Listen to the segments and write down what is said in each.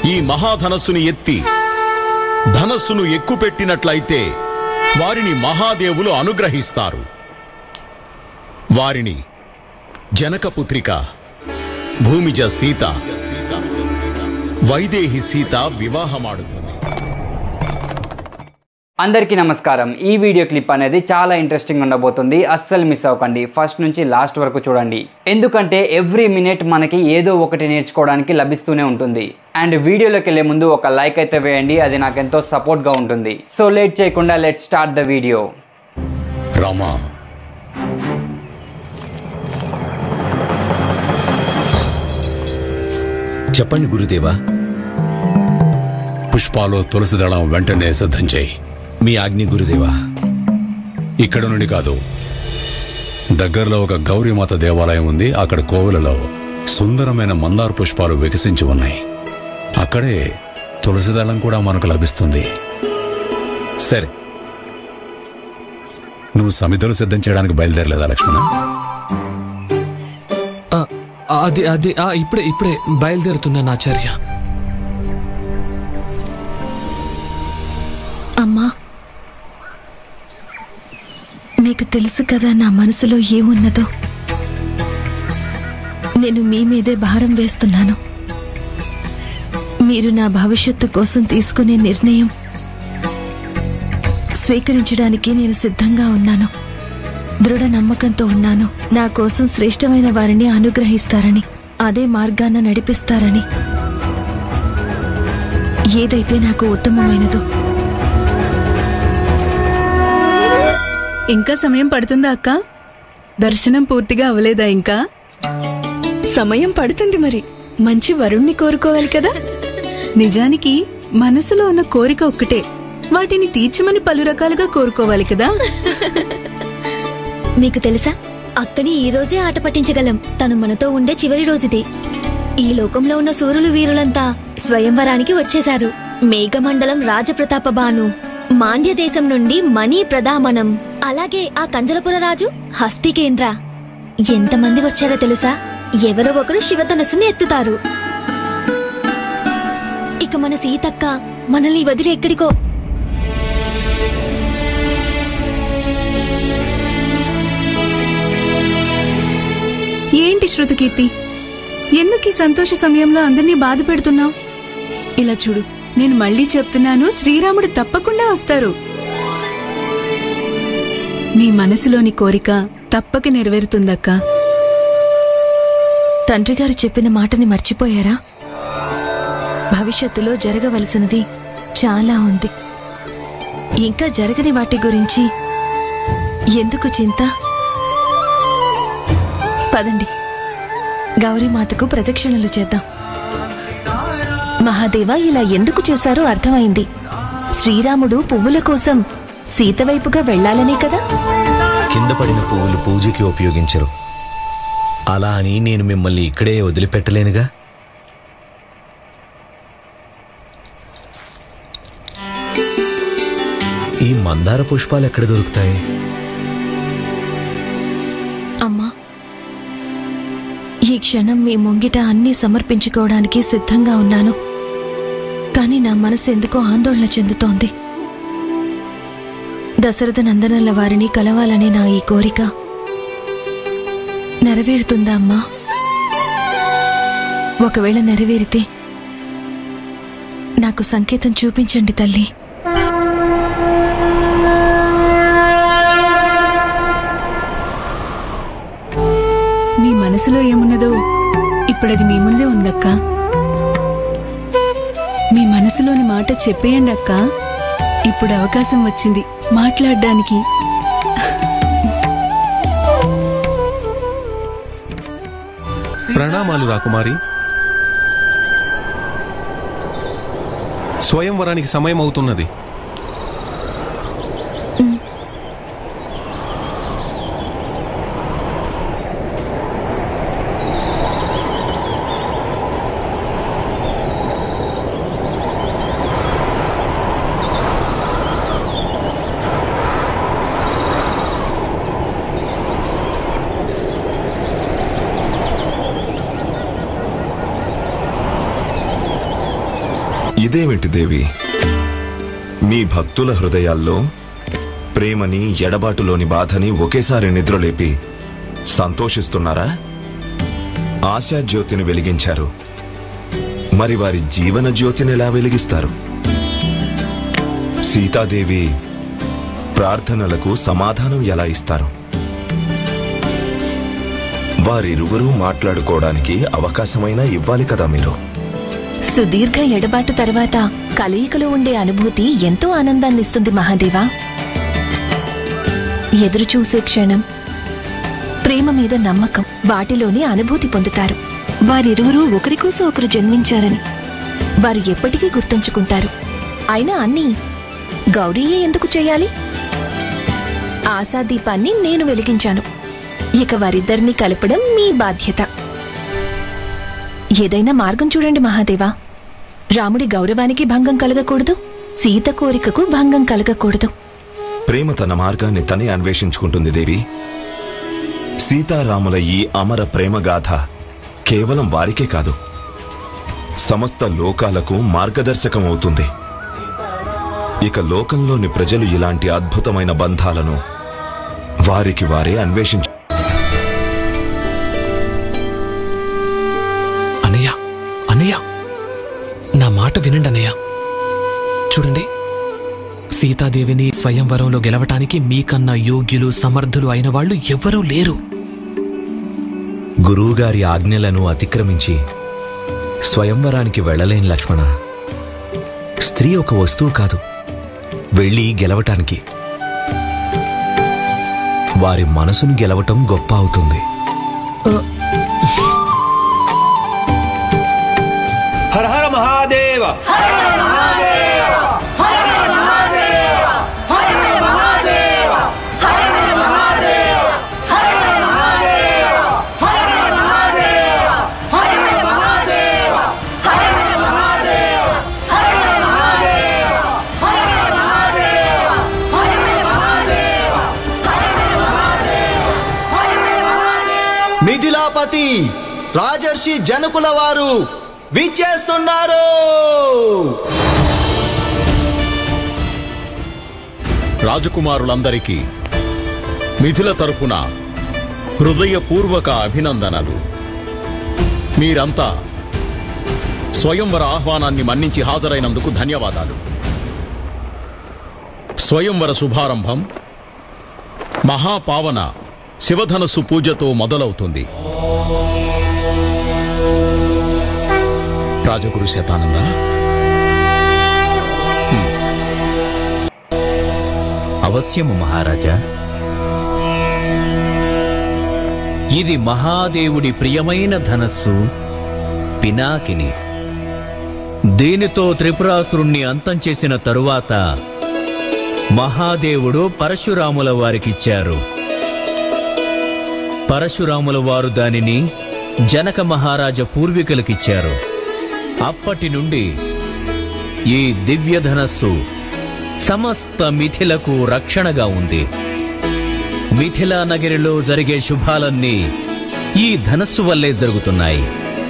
ఈ మహాధనస్సుని ఎత్తి ధనస్సును ఎక్కుపెట్టినట్లయితే వారిని మహాదేవులు అనుగ్రహిస్తారు వారిని జనకపుత్రిక భూమిజ సీత వైదేహి సీత వివాహమాడుతుంది అందరికీ నమస్కారం ఈ వీడియో క్లిప్ అనేది చాలా ఇంట్రెస్టింగ్ ఉండబోతుంది అస్సలు మిస్ అవ్వకండి ఫస్ట్ నుంచి లాస్ట్ వరకు చూడండి ఎందుకంటే ఎవ్రీ మినిట్ మనకి ఏదో ఒకటి నేర్చుకోవడానికి లభిస్తూనే ఉంటుంది అండ్ వీడియోలోకి వెళ్ళే ముందు ఒక లైక్ అయితే వేయండి అది నాకు ఎంతో సపోర్ట్గా ఉంటుంది సో లేట్ చేయకుండా let start the video Rama చెప్పండి గురుదేవా పుష్పాలు తులసి దళం వెంటనే సిద్ధం చేయి మీ ఆజ్ఞ గురుదేవా ఇక్కడ నుండి కాదు దగ్గరలో ఒక గౌరీమాత దేవాలయం ఉంది అక్కడ కోవెలలో సుందరమైన మందార పుష్పాలు వికసించి ఉన్నాయి అక్కడే తులసి దళం కూడా మనకు లభిస్తుంది సరే నువ్వు సమిధులు సిద్ధం చేయడానికి బయలుదేరలేదా లక్ష్మణ ఆ, అది అది ఆ, ఇప్పుడే ఇప్పుడే బయలుదేరుతున్నాను ఆచార్య అమ్మా మీకు తెలుసు కదా నా మనసులో ఏమున్నదో నేను మీ మీదే భారం వేస్తున్నాను మీరు నా భవిష్యత్తు కోసం తీసుకునే నిర్ణయం స్వీకరించడానికి నేను సిద్ధంగా ఉన్నాను దృఢ నమ్మకంతో ఉన్నాను నా కోసం శ్రేష్టమైన వారిని అనుగ్రహిస్తారని అదే మార్గాన నడిపిస్తారని ఏదైతే నాకు ఉత్తమమైనదో ఇంకా సమయం పడుతుందా అక్క దర్శనం పూర్తిగా అవ్వలేదా ఇంకా సమయం పడుతుంది మరి మంచి వరుణ్ణి కోరుకోవాలి కదా నిజానికి మనసులో ఉన్న కోరిక ఒక్కటే వాటిని తీర్చమని పలు రకాలుగా కోరుకోవాలి కదా మీకు తెలుసా అక్కని ఈ రోజే ఆట పట్టించగలం తను మనతో ఉండే చివరి రోజుది ఈ లోకంలో ఉన్న సూరులు వీరులంతా స్వయంవరానికి వచ్చేశారు మేఘమండలం రాజప్రతాప బాను మాండ్య దేశం నుండి మణి ప్రదామనం అలాగే ఆ కంజలపుర రాజు హస్తికేంద్ర ఎంతమంది వచ్చారో తెలుసా ఎవరో ఒకరు శివధనస్సుని ఎత్తుతారు ఇక మన సీతక్క మనల్ని వదిలి ఎక్కడికో ఏంటి శృతికీర్తి ఎందుకు ఈ సంతోష సమయంలో అందరినీ బాధ పెడుతున్నావు ఇలా చూడు నేను మళ్ళీ చెప్తున్నాను శ్రీరాముడు తప్పకుండా వస్తారు మీ మనసులోని కోరిక తప్పక నెరవేరుతుందక్కా తండ్రి గారు చెప్పిన మాటని మర్చిపోయారా భవిష్యత్తులో జరగవలసినది చాలా ఉంది ఇంకా జరగని వాటి గురించి ఎందుకు చింత పదండి గౌరీమాతకు ప్రదక్షిణలు చేద్దాం మహాదేవ ఇలా ఎందుకు చేశారో అర్థమైంది శ్రీరాముడు పువ్వుల కోసం సీత వైపుగా వెళ్లాలనే కదా కింద పడిన పువ్వులు పూజకి ఉపయోగించరు అలా అని నేను మిమ్మల్ని ఇక్కడే వదిలిపెట్టలేనుగా ఈ మందార పుష్పాలు ఎక్కడ దొరుకుతాయి అమ్మా ఈ క్షణం మీ ముంగిట అన్నీ సమర్పించుకోవడానికి సిద్ధంగా ఉన్నాను కానీ నా మనసు ఎందుకో ఆందోళన చెందుతోంది దశరథ నందనల వారిని కలవాలనే నా ఈ కోరిక నెరవేరుతుందా అమ్మా ఒకవేళ నెరవేరితే నాకు సంకేతం చూపించండి తల్లి మీ మనసులో ఏమున్నదో ఇప్పుడది మీ ముందే ఉందక్క మీ మనసులోని మాట చెప్పేయండి అక్క ఇప్పుడు అవకాశం వచ్చింది మాట్లాడడానికి ప్రణామాలు రాకుమారి స్వయంవరానికి సమయం అవుతున్నది ఇదేమిటి దేవి మీ భక్తుల హృదయాల్లో ప్రేమని ఎడబాటులోని బాధని ఒకేసారి నిద్రలేపి సంతోషిస్తున్నారా ఆశాజ్యోతిని వెలిగించారు మరి వారి జీవన జ్యోతిని ఎలా వెలిగిస్తారు సీతాదేవి ప్రార్థనలకు సమాధానం ఎలా ఇస్తారు వారిరువురూ మాట్లాడుకోవడానికి అవకాశమైనా ఇవ్వాలి కదా మీరు సుదీర్ఘ ఎడబాటు తర్వాత కలయికలో ఉండే అనుభూతి ఎంతో ఆనందాన్నిస్తుంది మహాదేవా ఎదురు చూసే క్షణం ప్రేమ మీద నమ్మకం వాటిలోనే అనుభూతి పొందుతారు వారిరువురూ ఒకరి కోసం ఒకరు జన్మించారని వారు ఎప్పటికీ గుర్తుంచుకుంటారు అయినా అన్నీ గౌరీయే ఎందుకు చేయాలి ఆశాదీపాన్ని నేను వెలిగించాను ఇక వారిద్దరినీ కలపడం మీ బాధ్యత ఏదైనా మార్గం చూడండి మహాదేవా రాముడి గౌరవానికి భంగం కలగకూడదు సీత కోరికకు భంగం కలగకూడదు ప్రేమ తన మార్గాన్ని తనే అన్వేషించుకుంటుంది దేవి సీతారాముల ఈ అమర ప్రేమగాథ కేవలం వారికే కాదు సమస్త లోకాలకు మార్గదర్శకం అవుతుంది ఇక లోకంలోని ప్రజలు ఇలాంటి అద్భుతమైన బంధాలను వారికి వారే అన్వేషించు అన్నయ్య అన్నయ్య నా మాట వినండి అన్నయ్య చూడండి సీతాదేవిని స్వయంవరంలో గెలవటానికి మీకన్నా యోగ్యులు సమర్థులు అయిన వాళ్ళు ఎవ్వరూ లేరు గురువుగారి ఆజ్ఞలను అతిక్రమించి స్వయంవరానికి వెళ్ళలేని లక్ష్మణ స్త్రీ ఒక వస్తువు కాదు వెళ్ళి గెలవటానికి వారి మనసును గెలవటం గొప్ప అవుతుంది హర హర మహాదేవ మిథిలాపతి రాజర్షి జనకుల వారు విచ్చేస్తున్నారు రాజకుమారులందరికీ మిథుల తరపున హృదయపూర్వక అభినందనలు మీరంతా స్వయంవర ఆహ్వానాన్ని మన్నించి హాజరైనందుకు ధన్యవాదాలు స్వయంవర శుభారంభం మహాపావన శివధనస్సు పూజతో మొదలవుతుంది రాజగురు శతానంద అవశ్యము మహారాజా ఇది మహాదేవుడి ప్రియమైన ధనస్సు పినాకిని దీనితో త్రిపురాసురుణ్ణి అంతం చేసిన తరువాత మహాదేవుడు పరశురాముల వారికిచ్చారు పరశురాముల వారు దానిని జనక మహారాజ పూర్వీకులకిచ్చారు అప్పటి నుండి ఈ దివ్య ధనస్సు సమస్త మిథిలకు రక్షణగా ఉంది మిథిలా నగరిలో జరిగే శుభాలన్నీ ఈ ధనస్సు వల్లే జరుగుతున్నాయి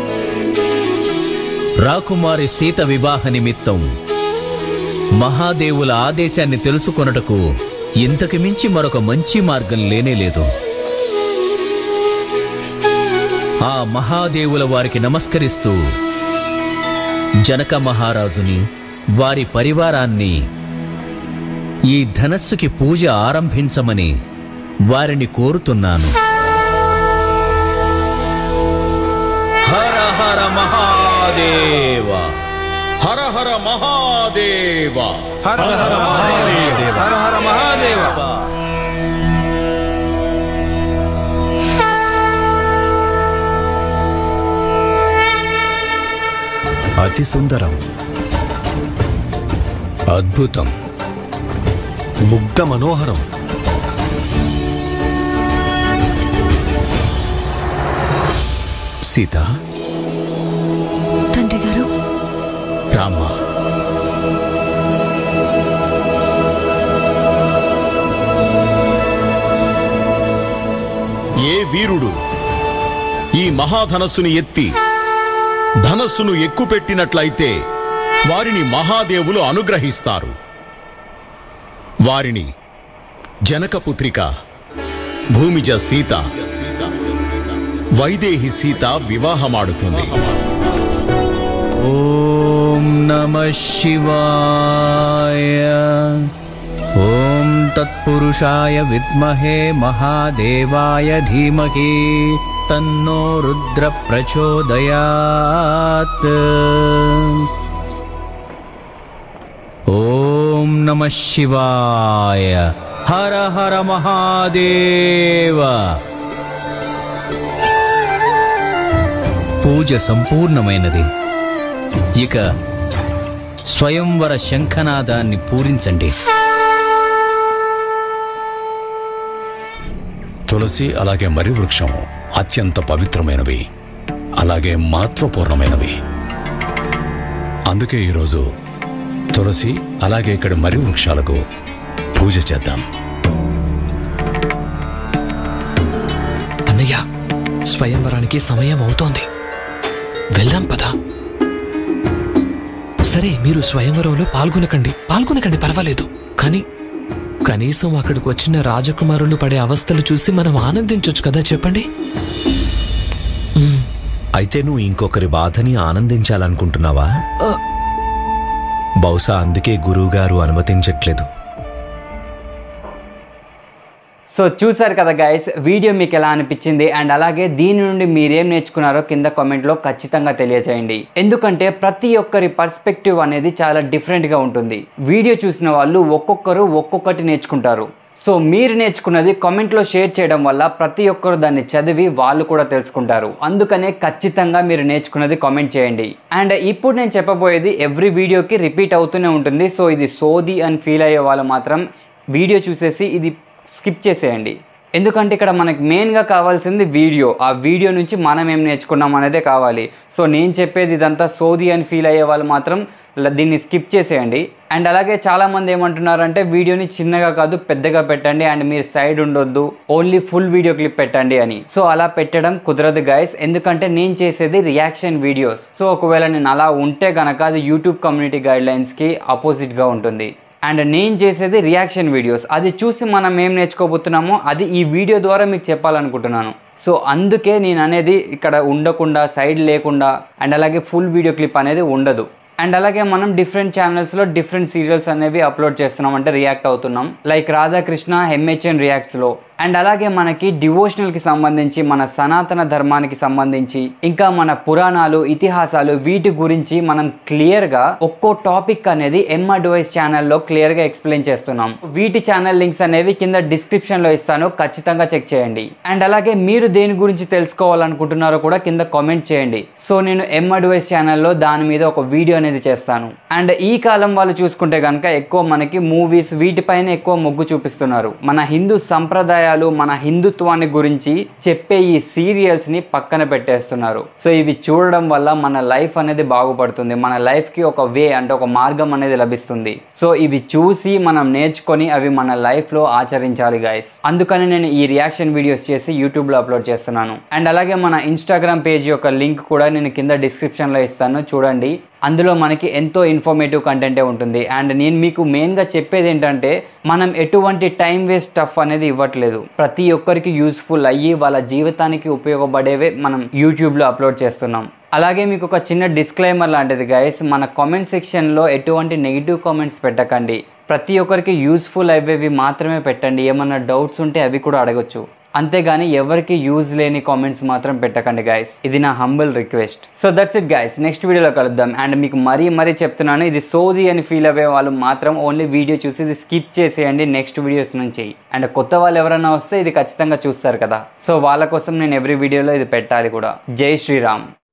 రాకుమారి సీత వివాహ నిమిత్తం మహాదేవుల ఆదేశాన్ని తెలుసుకొనుటకు ఇంతకు మించి మరొక మంచి మార్గం లేనేలేదు ఆ మహాదేవుల వారికి నమస్కరిస్తూ జనక మహారాజుని వారి పరివారాన్ని ఈ ధనస్సుకి పూజ ఆరంభించమని వారిని కోరుతున్నాను హర హర మహాదేవ హర హర మహాదేవ హర హర మహాదేవ హర హర మహాదేవ అతి సుందరం అద్భుతం ముగ్ధ మనోహరం సీత తండ్రి గారు రామ ఏ వీరుడు ఈ మహాధనస్సుని ఎత్తి ధనస్సును ఎక్కుపెట్టినట్లయితే వారిని మహాదేవులు అనుగ్రహిస్తారు వారిని జనకపుత్రిక భూమిజ సీత వైదేహి సీత వివాహమాడుతుంది ఓం నమ శివాయ ఓం తత్పురుషాయ విద్మహే మహాదేవాయ ధీమహి తన్నో రుద్ర ప్రచోదయాత్ ఓం నమ శివాయ హర హర మహాదేవ పూజ సంపూర్ణమైనది ఇక స్వయంవర శంఖనాదాన్ని పూరించండి తులసి అలాగే మరి వృక్షం అత్యంత పవిత్రమైనవి అలాగే మహత్వపూర్ణమైనవి అందుకే ఈరోజు తులసి అలాగే ఇక్కడ మరి వృక్షాలకు పూజ చేద్దాం అన్నయ్య స్వయంవరానికి సమయం అవుతోంది వెళ్దాం పదా సరే మీరు స్వయంవరంలో పాల్గొనకండి పాల్గొనకండి పర్వాలేదు కానీ కనీసం అక్కడికి వచ్చిన రాజకుమారులు పడే అవస్థలు చూసి మనం ఆనందించొచ్చు కదా చెప్పండి అయితే నువ్వు ఇంకొకరి బాధని ఆనందించాలనుకుంటున్నావా ఆ. బహుశా అందుకే గురువుగారు అనుమతించట్లేదు సో చూసారు కదా గైస్ వీడియో మీకు ఎలా అనిపించింది అండ్ అలాగే దీని నుండి మీరేం నేర్చుకున్నారో కింద కామెంట్లో ఖచ్చితంగా తెలియజేయండి ఎందుకంటే ప్రతి ఒక్కరి పర్స్పెక్టివ్ అనేది చాలా డిఫరెంట్గా ఉంటుంది వీడియో చూసిన వాళ్ళు ఒక్కొక్కరు ఒక్కొక్కటి నేర్చుకుంటారు సో మీరు నేర్చుకున్నది కామెంట్లో షేర్ చేయడం వల్ల ప్రతి ఒక్కరు దాన్ని చదివి వాళ్ళు కూడా తెలుసుకుంటారు అందుకనే ఖచ్చితంగా మీరు నేర్చుకున్నది కామెంట్ చేయండి అండ్ ఇప్పుడు నేను చెప్పబోయేది ఎవ్రీ వీడియోకి రిపీట్ అవుతూనే ఉంటుంది సో ఇది సోది అని ఫీల్ అయ్యే వాళ్ళు మాత్రం వీడియో చూసేసి ఇది స్కిప్ చేసేయండి ఎందుకంటే ఇక్కడ మనకి మెయిన్గా కావాల్సింది వీడియో ఆ వీడియో నుంచి మనం ఏం నేర్చుకున్నాం అనేదే కావాలి సో నేను చెప్పేది ఇదంతా సోది అని ఫీల్ అయ్యే వాళ్ళు మాత్రం ల- దీన్ని స్కిప్ చేసేయండి అండ్ అలాగే చాలామంది ఏమంటున్నారంటే వీడియోని చిన్నగా కాదు పెద్దగా పెట్టండి అండ్ మీరు సైడ్ ఉండొద్దు ఓన్లీ ఫుల్ వీడియో క్లిప్ పెట్టండి అని సో అలా పెట్టడం కుదరదు గైస్ ఎందుకంటే నేను చేసేది రియాక్షన్ వీడియోస్ సో ఒకవేళ నేను అలా ఉంటే గనక అది యూట్యూబ్ కమ్యూనిటీ గైడ్ లైన్స్కి ఆపోజిట్గా ఉంటుంది అండ్ నేను చేసేది రియాక్షన్ వీడియోస్ అది చూసి మనం ఏం నేర్చుకోబోతున్నామో అది ఈ వీడియో ద్వారా మీకు చెప్పాలనుకుంటున్నాను సో అందుకే నేను అనేది ఇక్కడ ఉండకుండా సైడ్ లేకుండా అండ్ అలాగే ఫుల్ వీడియో క్లిప్ అనేది ఉండదు అండ్ అలాగే మనం డిఫరెంట్ ఛానల్స్లో డిఫరెంట్ సీరియల్స్ అనేవి అప్లోడ్ చేస్తున్నాం అంటే రియాక్ట్ అవుతున్నాం లైక్ రాధాకృష్ణ ఎంహెచ్ఎన్ రియాక్ట్స్లో అండ్ అలాగే మనకి డివోషనల్కి సంబంధించి మన సనాతన ధర్మానికి సంబంధించి ఇంకా మన పురాణాలు ఇతిహాసాలు వీటి గురించి మనం క్లియర్గా ఒక్కో టాపిక్ అనేది ఎం అడ్వైస్ ఛానల్లో క్లియర్గా ఎక్స్ప్లెయిన్ చేస్తున్నాం వీటి ఛానల్ లింక్స్ అనేవి కింద డిస్క్రిప్షన్లో ఇస్తాను ఖచ్చితంగా చెక్ చేయండి అండ్ అలాగే మీరు దేని గురించి తెలుసుకోవాలనుకుంటున్నారో కూడా కింద కామెంట్ చేయండి సో నేను ఎం అడ్వైస్ ఛానల్లో దాని మీద ఒక వీడియో అనేది చేస్తాను అండ్ ఈ కాలం వాళ్ళు చూసుకుంటే కనుక ఎక్కువ మనకి మూవీస్ వీటిపైన ఎక్కువ మొగ్గు చూపిస్తున్నారు మన హిందూ సంప్రదాయాలు మన హిందుత్వాన్ని గురించి చెప్పే ఈ సీరియల్స్ ని పక్కన పెట్టేస్తున్నారు సో ఇవి చూడడం వల్ల మన లైఫ్ అనేది బాగుపడుతుంది మన లైఫ్ కి ఒక వే అంటే ఒక మార్గం అనేది లభిస్తుంది సో ఇవి చూసి మనం నేర్చుకొని అవి మన లైఫ్ లో ఆచరించాలి గైస్ అందుకని నేను ఈ రియాక్షన్ వీడియోస్ చేసి యూట్యూబ్ లో అప్లోడ్ చేస్తున్నాను అండ్ అలాగే మన ఇన్స్టాగ్రామ్ పేజ్ యొక్క లింక్ కూడా నేను కింద డిస్క్రిప్షన్ లో ఇస్తాను చూడండి అందులో మనకి ఎంతో ఇన్ఫర్మేటివ్ కంటెంటే ఉంటుంది అండ్ నేను మీకు మెయిన్గా చెప్పేది ఏంటంటే మనం ఎటువంటి టైం వేస్ట్ స్టఫ్ అనేది ఇవ్వట్లేదు ప్రతి ఒక్కరికి యూస్ఫుల్ అయ్యి వాళ్ళ జీవితానికి ఉపయోగపడేవే మనం యూట్యూబ్లో అప్లోడ్ చేస్తున్నాం అలాగే మీకు ఒక చిన్న డిస్క్లైమర్ లాంటిది గైస్ మన కామెంట్ సెక్షన్లో ఎటువంటి నెగిటివ్ కామెంట్స్ పెట్టకండి ప్రతి ఒక్కరికి యూస్ఫుల్ అయ్యేవి మాత్రమే పెట్టండి ఏమన్నా డౌట్స్ ఉంటే అవి కూడా అడగొచ్చు అంతేగాని ఎవరికి యూజ్ లేని కామెంట్స్ మాత్రం పెట్టకండి గైస్ ఇది నా humble request so that's it guys next వీడియోలో కలుద్దాం అండ్ మీకు మరీ మరీ చెప్తున్నాను ఇది సోది అని ఫీల్ అయ్యే వాళ్ళు మాత్రం ఓన్లీ వీడియో చూసి ఇది స్కిప్ చేసేయండి నెక్స్ట్ వీడియోస్ నుంచి అండ్ కొత్త వాళ్ళు ఎవరైనా వస్తే ఇది ఖచ్చితంగా చూస్తారు కదా సో వాళ్ళ కోసం నేను ఎవ్రీ వీడియోలో ఇది పెట్టాలి కూడా జై శ్రీరామ్